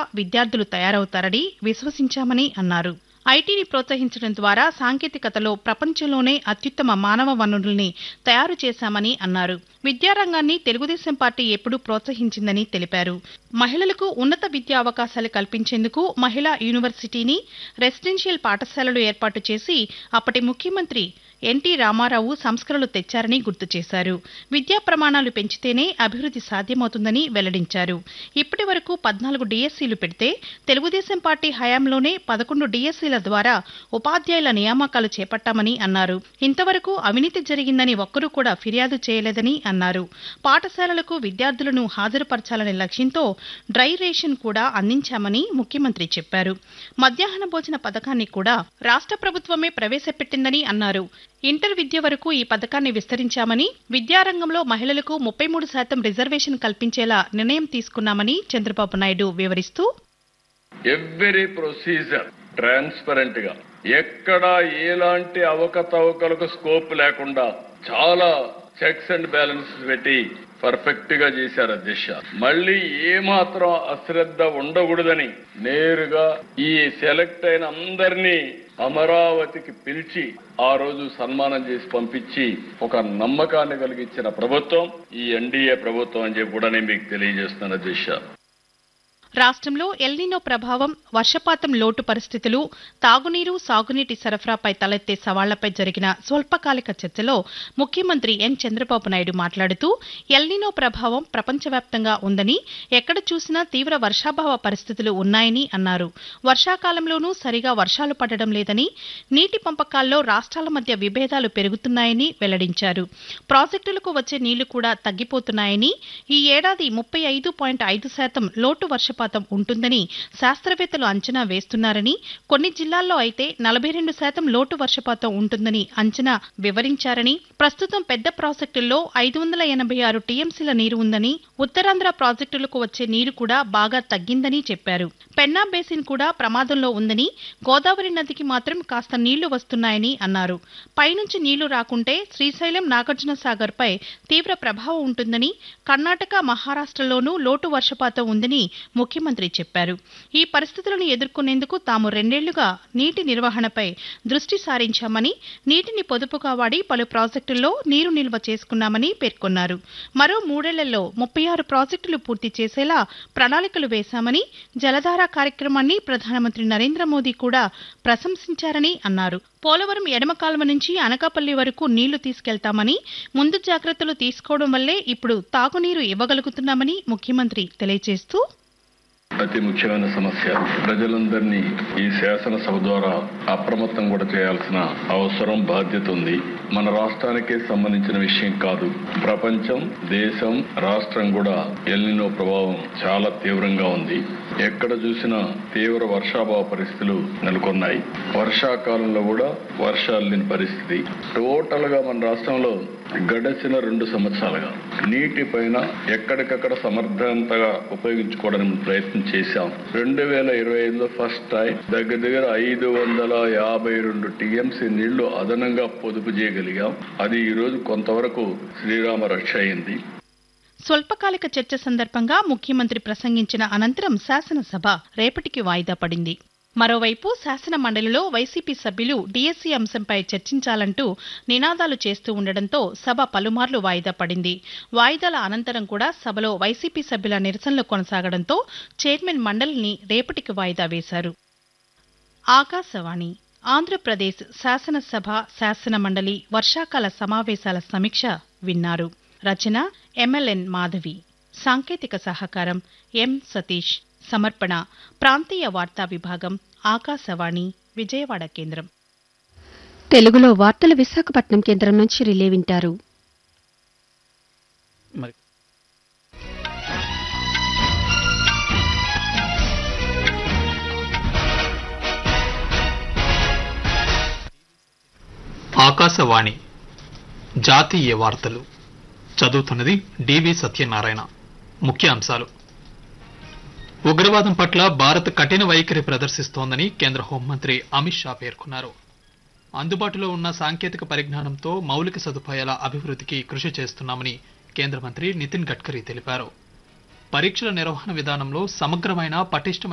విద్యార్థులు తయారవుతారని విశ్వసించామని అన్నారు ఐటీని ప్రోత్సహించడం ద్వారా సాంకేతికతలో ప్రపంచంలోనే అత్యుత్తమ మానవ వనరుల్ని తయారు చేశామని అన్నారు విద్యారంగాన్ని తెలుగుదేశం పార్టీ ఎప్పుడూ ప్రోత్సహించిందని తెలిపారు మహిళలకు ఉన్నత విద్యా అవకాశాలు కల్పించేందుకు మహిళా యూనివర్సిటీని రెసిడెన్షియల్ పాఠశాలలు ఏర్పాటు చేసి అప్పటి ముఖ్యమంత్రి ఎన్టీ రామారావు సంస్కరణలు తెచ్చారని గుర్తు చేశారు విద్యా ప్రమాణాలు పెంచితేనే అభివృద్ధి సాధ్యమవుతుందని వెల్లడించారు ఇప్పటి వరకు పద్నాలుగు డిఎస్సీలు పెడితే తెలుగుదేశం పార్టీ హయాంలోనే పదకొండు డిఎస్సీల ద్వారా ఉపాధ్యాయుల నియామకాలు చేపట్టామని అన్నారు ఇంతవరకు అవినీతి జరిగిందని ఒక్కరూ కూడా ఫిర్యాదు చేయలేదని అన్నారు పాఠశాలలకు విద్యార్థులను హాజరుపరచాలనే లక్ష్యంతో డ్రై రేషన్ కూడా అందించామని ముఖ్యమంత్రి చెప్పారు మధ్యాహ్న భోజన పథకాన్ని కూడా రాష్ట్ర ప్రభుత్వమే ప్రవేశపెట్టిందని అన్నారు ఇంటర్ విద్య వరకు ఈ పథకాన్ని విస్తరించామని విద్యారంగంలో మహిళలకు ముప్పై మూడు శాతం రిజర్వేషన్ కల్పించేలా నిర్ణయం తీసుకున్నామని చంద్రబాబు నాయుడు వివరిస్తూ ఎవ్రీ ప్రొసీజర్ ట్రాన్స్పరెంట్ గా ఎక్కడ ఎలాంటి అవకతవకలకు స్కోప్ లేకుండా చాలా చెక్స్ అండ్ బ్యాలెన్సెస్ పెట్టి పర్ఫెక్ట్ గా చేశారు అధ్యక్ష మళ్ళీ ఏ మాత్రం అశ్రద్ధ ఉండకూడదని నేరుగా ఈ సెలెక్ట్ అయిన అందరినీ అమరావతికి పిలిచి ఆ రోజు సన్మానం చేసి పంపించి ఒక నమ్మకాన్ని కలిగించిన ప్రభుత్వం ఈ ఎన్డీఏ ప్రభుత్వం అని చెప్పి కూడా నేను మీకు తెలియజేస్తున్నాను అధ్యక్ష రాష్ట్రంలో ఎల్నినో ప్రభావం వర్షపాతం లోటు పరిస్థితులు తాగునీరు సాగునీటి సరఫరాపై తలెత్తే సవాళ్లపై జరిగిన స్వల్పకాలిక చర్చలో ముఖ్యమంత్రి ఎన్ చంద్రబాబు నాయుడు మాట్లాడుతూ ఎల్నినో ప్రభావం ప్రపంచవ్యాప్తంగా ఉందని ఎక్కడ చూసినా తీవ్ర వర్షాభావ పరిస్థితులు ఉన్నాయని అన్నారు వర్షాకాలంలోనూ సరిగా వర్షాలు పడడం లేదని నీటి పంపకాల్లో రాష్ట్రాల మధ్య విభేదాలు పెరుగుతున్నాయని వెల్లడించారు ప్రాజెక్టులకు వచ్చే నీళ్లు కూడా తగ్గిపోతున్నాయని ఈ ఏడాది ముప్పై ఐదు పాయింట్ ఐదు శాతం లోటు వర్షపాతం ఉంటుందని శాస్త్రవేత్తలు అంచనా వేస్తున్నారని కొన్ని జిల్లాల్లో అయితే నలభై రెండు శాతం లోటు వర్షపాతం ఉంటుందని అంచనా వివరించారని ప్రస్తుతం పెద్ద ప్రాజెక్టుల్లో ఐదు వందల ఎనభై ఆరు టీఎంసీల నీరు ఉందని ఉత్తరాంధ్ర ప్రాజెక్టులకు వచ్చే నీరు కూడా బాగా తగ్గిందని చెప్పారు పెన్నా బేసిన్ కూడా ప్రమాదంలో ఉందని గోదావరి నదికి మాత్రం కాస్త నీళ్లు వస్తున్నాయని అన్నారు పైనుంచి నీళ్లు రాకుంటే శ్రీశైలం నాగార్జున సాగర్ పై తీవ్ర ప్రభావం ఉంటుందని కర్ణాటక మహారాష్ట్రలోనూ లోటు వర్షపాతం ఉందని ముఖ్యమంత్రి చెప్పారు ఈ పరిస్థితులను ఎదుర్కొనేందుకు తాము రెండేళ్లుగా నీటి నిర్వహణపై దృష్టి సారించామని నీటిని పొదుపుగా వాడి పలు ప్రాజెక్టుల్లో నీరు నిల్వ చేసుకున్నామని పేర్కొన్నారు మరో మూడేళ్లలో ముప్పై ఆరు ప్రాజెక్టులు పూర్తి చేసేలా ప్రణాళికలు వేశామని జలధార కార్యక్రమాన్ని ప్రధానమంత్రి నరేంద్ర మోదీ కూడా ప్రశంసించారని అన్నారు పోలవరం ఎడమ కాల్వ నుంచి అనకాపల్లి వరకు నీళ్లు తీసుకెళ్తామని ముందు జాగ్రత్తలు తీసుకోవడం వల్లే ఇప్పుడు తాగునీరు ఇవ్వగలుగుతున్నామని ముఖ్యమంత్రి తెలియజేస్తూ అతి ముఖ్యమైన సమస్య ప్రజలందరినీ ఈ శాసనసభ ద్వారా అప్రమత్తం కూడా చేయాల్సిన అవసరం బాధ్యత ఉంది మన రాష్ట్రానికే సంబంధించిన విషయం కాదు ప్రపంచం దేశం రాష్ట్రం కూడా ఎల్నినో ప్రభావం చాలా తీవ్రంగా ఉంది ఎక్కడ చూసినా తీవ్ర వర్షాభావ పరిస్థితులు నెలకొన్నాయి వర్షాకాలంలో కూడా వర్షాలు లేని పరిస్థితి టోటల్ గా మన రాష్ట్రంలో గడచిన రెండు సంవత్సరాలుగా నీటి పైన ఎక్కడికక్కడ సమర్థవంతంగా ఉపయోగించుకోవడానికి ప్రయత్నం చేశాం రెండు వేల ఇరవై ఐదులో ఫస్ట్ టైం దగ్గర దగ్గర ఐదు వందల యాభై రెండు టీఎంసీ నీళ్లు అదనంగా పొదుపు చేయగలిగాం అది ఈ రోజు కొంతవరకు శ్రీరామ రక్ష అయింది స్వల్పకాలిక చర్చ సందర్భంగా ముఖ్యమంత్రి ప్రసంగించిన అనంతరం శాసనసభ రేపటికి వాయిదా పడింది మరోవైపు శాసన మండలిలో వైసీపీ సభ్యులు డీఎస్సీ అంశంపై చర్చించాలంటూ నినాదాలు చేస్తూ ఉండడంతో సభ పలుమార్లు వాయిదా పడింది వాయిదాల అనంతరం కూడా సభలో వైసీపీ సభ్యుల నిరసనలు కొనసాగడంతో చైర్మన్ మండలిని రేపటికి వాయిదా వేశారు ఆకాశవాణి ఆంధ్రప్రదేశ్ శాసనసభ శాసన మండలి వర్షాకాల సమావేశాల సమీక్ష విన్నారు రచన ఎంఎల్ఎన్ మాధవి సాంకేతిక సహకారం ఎం సతీష్ సమర్పణ ప్రాంతీయ వార్తా విభాగం ఆకాశవాణి విజయవాడ కేంద్రం తెలుగులో వార్తలు విశాఖపట్నం కేంద్రం నుంచి రిలే వింటారు మరి ఆకాశవాణి జాతీయ వార్తలు చదువుతున్నది డివి సత్యనారాయణ ముఖ్య అంశాలు ఉగ్రవాదం పట్ల భారత్ కఠిన వైఖరి ప్రదర్శిస్తోందని కేంద్ర హోంమంత్రి అమిత్ షా పేర్కొన్నారు అందుబాటులో ఉన్న సాంకేతిక పరిజ్ఞానంతో మౌలిక సదుపాయాల అభివృద్ధికి కృషి చేస్తున్నామని కేంద్ర మంత్రి నితిన్ గడ్కరీ తెలిపారు పరీక్షల నిర్వహణ విధానంలో సమగ్రమైన పటిష్టమైన